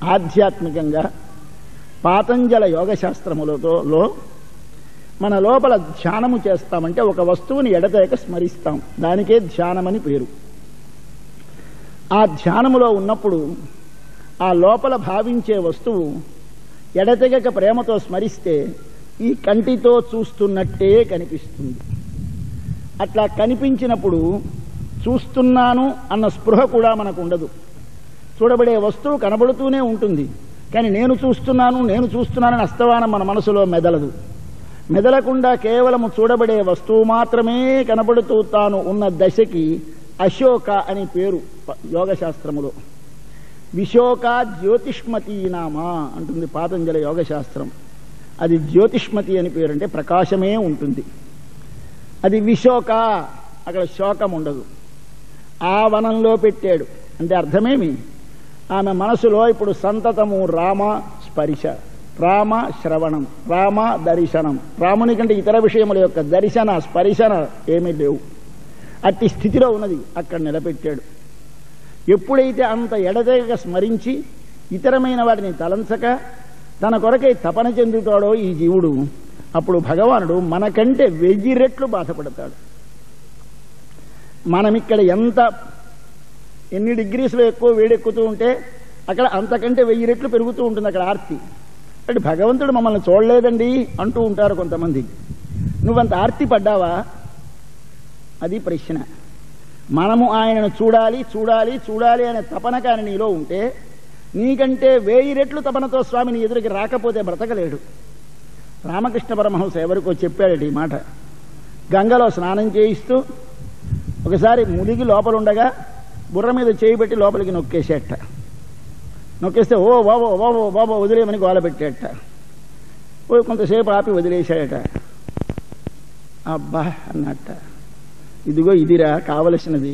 ఆధ్యాత్మికంగా పాతంజల యోగశాస్త్రములతో లో మన లోపల ధ్యానము చేస్తామంటే ఒక వస్తువుని ఎడతెగక స్మరిస్తాం దానికే ధ్యానమని పేరు ఆ ధ్యానములో ఉన్నప్పుడు ఆ లోపల భావించే వస్తువు ఎడతెగక ప్రేమతో స్మరిస్తే ఈ కంటితో చూస్తున్నట్టే కనిపిస్తుంది అట్లా కనిపించినప్పుడు చూస్తున్నాను అన్న స్పృహ కూడా మనకు ఉండదు చూడబడే వస్తువు కనబడుతూనే ఉంటుంది కానీ నేను చూస్తున్నాను నేను చూస్తున్నానని అస్తవానం మన మనసులో మెదలదు మెదలకుండా కేవలము చూడబడే వస్తువు మాత్రమే కనబడుతూ తాను ఉన్న దశకి అశోక అని పేరు ప- యోగశాస్త్రములో విశోక జ్యోతిష్మతి నామా అంటుంది పాతంజల యోగశాస్త్రం అది జ్యోతిష్మతి అని పేరు అంటే ప్రకాశమే ఉంటుంది అది విశోక అక్కడ శోకం ఉండదు ఆ వనంలో పెట్టాడు అంటే అర్థమేమి ఆమె మనసులో ఇప్పుడు సంతతము రామ స్పర్శ రామ శ్రవణం రామ దర్శనం రాముని కంటే ఇతర విషయముల యొక్క దర్శన స్పర్శన ఏమీ లేవు అట్టి స్థితిలో ఉన్నది అక్కడ నిలబెట్టాడు ఎప్పుడైతే అంత ఎడతెగక స్మరించి ఇతరమైన వాటిని తలంచక తన కొరకై తపన చెందుతాడో ఈ జీవుడు అప్పుడు భగవానుడు మనకంటే వెయ్యి రెట్లు బాధపడతాడు మనం ఇక్కడ ఎంత ఎన్ని డిగ్రీస్లో ఎక్కువ వేడెక్కుతూ ఉంటే అక్కడ అంతకంటే వెయ్యి రెట్లు పెరుగుతూ ఉంటుంది అక్కడ ఆర్తి అంటే భగవంతుడు మమ్మల్ని చూడలేదండి అంటూ ఉంటారు కొంతమంది నువ్వంత ఆర్తి పడ్డావా అది ప్రశ్న మనము ఆయనను చూడాలి చూడాలి చూడాలి అనే తపన కాని నీలో ఉంటే నీకంటే వేయి రెట్లు తపనతో స్వామిని ఎదురుకి రాకపోతే బ్రతకలేడు రామకృష్ణ పరమహంస ఎవరికో చెప్పాడట ఈ మాట గంగలో స్నానం చేయిస్తూ ఒకసారి మునిగి లోపల ఉండగా బుర్ర మీద చేయి పెట్టి లోపలికి నొక్కేసేట నొక్కేస్తే ఓ బాబో బాబో బాబో వదిలేయమని గోల పెట్టేట ఓ కొంతసేపు ఆపి వదిలేశాడట అబ్బా అన్నట్ట ఇదిగో ఇదిరా కావలసినది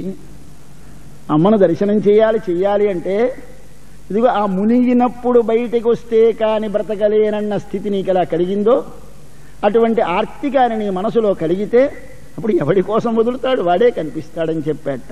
అమ్మను దర్శనం చేయాలి చెయ్యాలి అంటే ఇదిగో ఆ మునిగినప్పుడు బయటకు వస్తే కాని బ్రతకలేనన్న స్థితి నీకు ఎలా కలిగిందో అటువంటి ఆర్తికాని నీ మనసులో కలిగితే అప్పుడు ఎవడి కోసం వదులుతాడు వాడే కనిపిస్తాడని చెప్పాట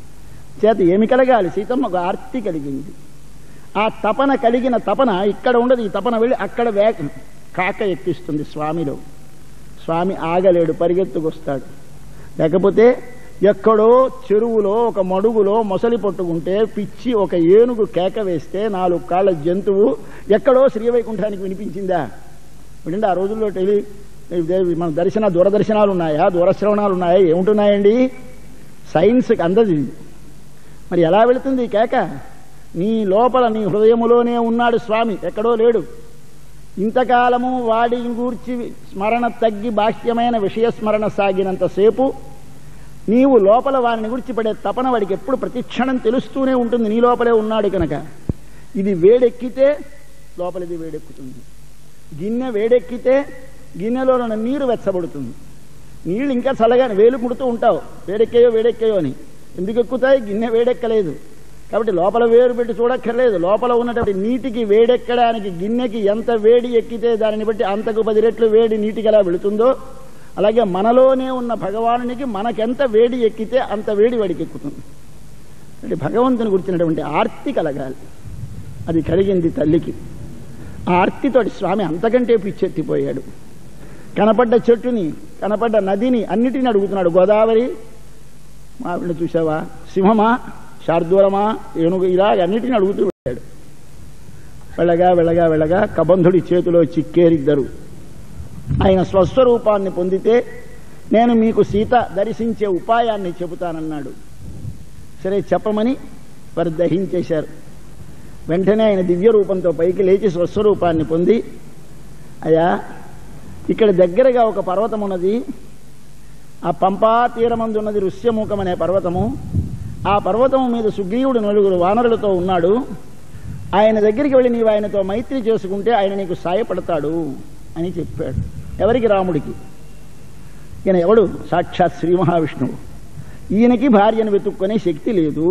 చేత ఏమి కలగాలి సీతమ్మకు ఆర్తి కలిగింది ఆ తపన కలిగిన తపన ఇక్కడ ఉండదు ఈ తపన వెళ్ళి అక్కడ వేగ కాక ఎక్కిస్తుంది స్వామిలో స్వామి ఆగలేడు పరిగెత్తుకొస్తాడు లేకపోతే ఎక్కడో చెరువులో ఒక మడుగులో మొసలి పట్టుకుంటే పిచ్చి ఒక ఏనుగు కేక వేస్తే నాలుగు కాళ్ళ జంతువు ఎక్కడో శ్రీవైకుంఠానికి వినిపించిందా వినండి ఆ రోజుల్లో టెలి ఇదే మన దర్శన దూరదర్శనాలు ఉన్నాయా దూరశ్రవణాలు ఉన్నాయా ఏముంటున్నాయండి సైన్స్కి అందది ఇది. మరి ఎలా వెళుతుంది ఈ కేక నీ లోపల నీ హృదయములోనే ఉన్నాడు స్వామి ఎక్కడో లేడు ఇంతకాలము వాడి గూర్చి స్మరణ తగ్గి బాహ్యమైన విషయ స్మరణ సాగినంతసేపు నీవు లోపల వారిని గురించి పడే తపన వాడికి ఎప్పుడు ప్రతిక్షణం తెలుస్తూనే ఉంటుంది నీ లోపలే ఉన్నాడు కనుక ఇది వేడెక్కితే లోపలిది వేడెక్కుతుంది గిన్నె వేడెక్కితే గిన్నెలో ఉన్న నీరు వెచ్చబడుతుంది నీళ్ళు ఇంకా చల్లగా వేలు ముడుతూ ఉంటావు వేడెక్కాయో వేడెక్కాయో అని ఎందుకు ఎక్కుతాయి గిన్నె వేడెక్కలేదు కాబట్టి లోపల వేరు పెట్టి చూడక్కర్లేదు లోపల ఉన్నటువంటి నీటికి వేడెక్కడానికి గిన్నెకి ఎంత వేడి ఎక్కితే దానిని బట్టి అంతకు పది రెట్లు వేడి నీటికి ఎలా వెళుతుందో అలాగే మనలోనే ఉన్న భగవానునికి మనకెంత వేడి ఎక్కితే అంత వేడి వాడికి ఎక్కుతుంది అంటే భగవంతుని గురించినటువంటి ఆర్తి కలగాలి అది కలిగింది తల్లికి ఆ ఆర్తితోటి స్వామి అంతకంటే పిచ్చెత్తిపోయాడు కనపడ్డ చెట్టుని కనపడ్డ నదిని అన్నిటిని అడుగుతున్నాడు గోదావరి మావిడ చూసావా సింహమా శార్దూలమా ఏనుగు ఇలా అన్నిటిని అడుగుతూ వెళ్ళాడు వెళ్ళగా వెళ్ళగా వెళ్ళగా కబంధుడి చేతిలో చిక్కేరిద్దరు ఆయన స్వస్వరూపాన్ని పొందితే నేను మీకు సీత దర్శించే ఉపాయాన్ని చెబుతానన్నాడు సరే చెప్పమని వారు దహించేశారు వెంటనే ఆయన దివ్య రూపంతో పైకి లేచి స్వస్వరూపాన్ని పొంది అయ్యా ఇక్కడ దగ్గరగా ఒక పర్వతం ఉన్నది ఆ పంపా తీరమందున్నది ఋష్యముఖం అనే పర్వతము ఆ పర్వతము మీద సుగ్రీవుడు నలుగురు వానరులతో ఉన్నాడు ఆయన దగ్గరికి వెళ్ళి నీవు ఆయనతో మైత్రి చేసుకుంటే ఆయన నీకు సాయపడతాడు అని చెప్పాడు ఎవరికి రాముడికి ఈయన ఎవడు సాక్షాత్ శ్రీ మహావిష్ణువు ఈయనకి భార్యను వెతుక్కునే శక్తి లేదు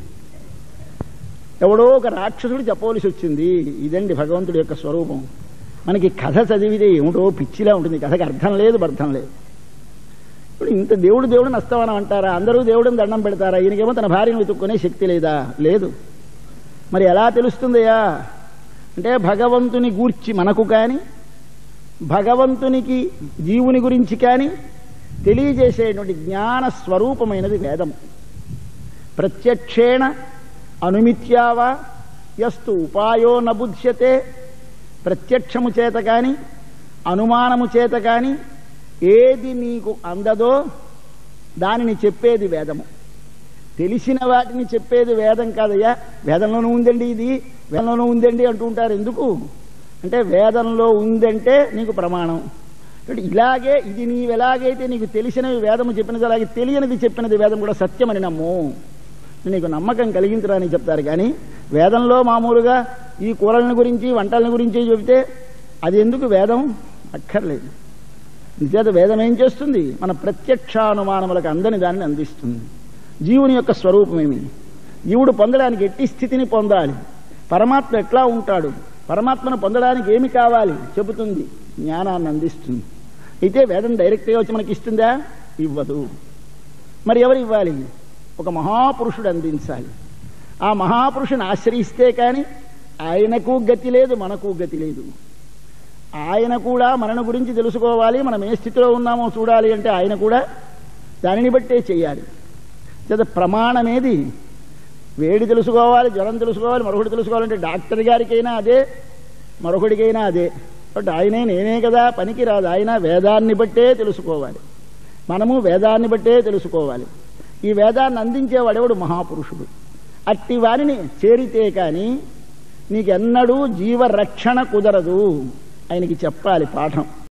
ఎవడో ఒక రాక్షసుడు చెప్పవలసి వచ్చింది ఇదండి భగవంతుడి యొక్క స్వరూపం మనకి కథ చదివితే ఏమిటో పిచ్చిలా ఉంటుంది కథకి అర్థం లేదు అర్థం లేదు ఇప్పుడు ఇంత దేవుడు దేవుడు నస్తవనం అంటారా అందరూ దేవుడిని దండం పెడతారా ఈయనకేమో తన భార్యను వెతుక్కునే శక్తి లేదా లేదు మరి ఎలా తెలుస్తుందయ్యా అంటే భగవంతుని గూర్చి మనకు కానీ భగవంతునికి జీవుని గురించి కానీ తెలియజేసేటువంటి జ్ఞాన స్వరూపమైనది వేదము ప్రత్యక్షేణ అనుమిత్యావా యస్తు ఉపాయో నబుధ్యతే ప్రత్యక్షము చేత కానీ అనుమానము చేత కానీ ఏది నీకు అందదో దానిని చెప్పేది వేదము తెలిసిన వాటిని చెప్పేది వేదం కాదయ్యా వేదంలోనూ ఉందండి ఇది వేదంలోనూ ఉందండి అంటూ ఉంటారు ఎందుకు అంటే వేదంలో ఉందంటే నీకు ప్రమాణం కాబట్టి ఇలాగే ఇది నీవు ఎలాగైతే నీకు తెలిసినవి వేదము చెప్పినది అలాగే తెలియనిది చెప్పినది వేదం కూడా సత్యమని నమ్ము నీకు నమ్మకం కలిగించడానికి చెప్తారు కానీ వేదంలో మామూలుగా ఈ కూరలను గురించి వంటలను గురించి చెబితే అది ఎందుకు వేదం అక్కర్లేదు నిజేత వేదం ఏం చేస్తుంది మన ప్రత్యక్షానుమానములకు అందని దాన్ని అందిస్తుంది జీవుని యొక్క స్వరూపమేమి జీవుడు పొందడానికి ఎట్టి స్థితిని పొందాలి పరమాత్మ ఎట్లా ఉంటాడు పరమాత్మను పొందడానికి ఏమి కావాలి చెబుతుంది జ్ఞానాన్ని అందిస్తుంది అయితే వేదం డైరెక్ట్గా వచ్చి మనకి ఇస్తుందా ఇవ్వదు మరి ఎవరు ఇవ్వాలి ఒక మహాపురుషుడు అందించాలి ఆ మహాపురుషుని ఆశ్రయిస్తే కానీ ఆయనకు గతి లేదు మనకు గతి లేదు ఆయన కూడా మనను గురించి తెలుసుకోవాలి మనం ఏ స్థితిలో ఉన్నామో చూడాలి అంటే ఆయన కూడా దానిని బట్టే చేయాలి చేత ప్రమాణమేది వేడి తెలుసుకోవాలి జ్వరం తెలుసుకోవాలి మరొకటి తెలుసుకోవాలంటే డాక్టర్ గారికైనా అదే మరొకటికైనా అదే బట్ ఆయనే నేనే కదా పనికి రాదు ఆయన వేదాన్ని బట్టే తెలుసుకోవాలి మనము వేదాన్ని బట్టే తెలుసుకోవాలి ఈ వేదాన్ని అందించేవాడెవడు మహాపురుషుడు అట్టి వారిని చేరితే కానీ నీకెన్నడూ జీవరక్షణ కుదరదు ఆయనకి చెప్పాలి పాఠం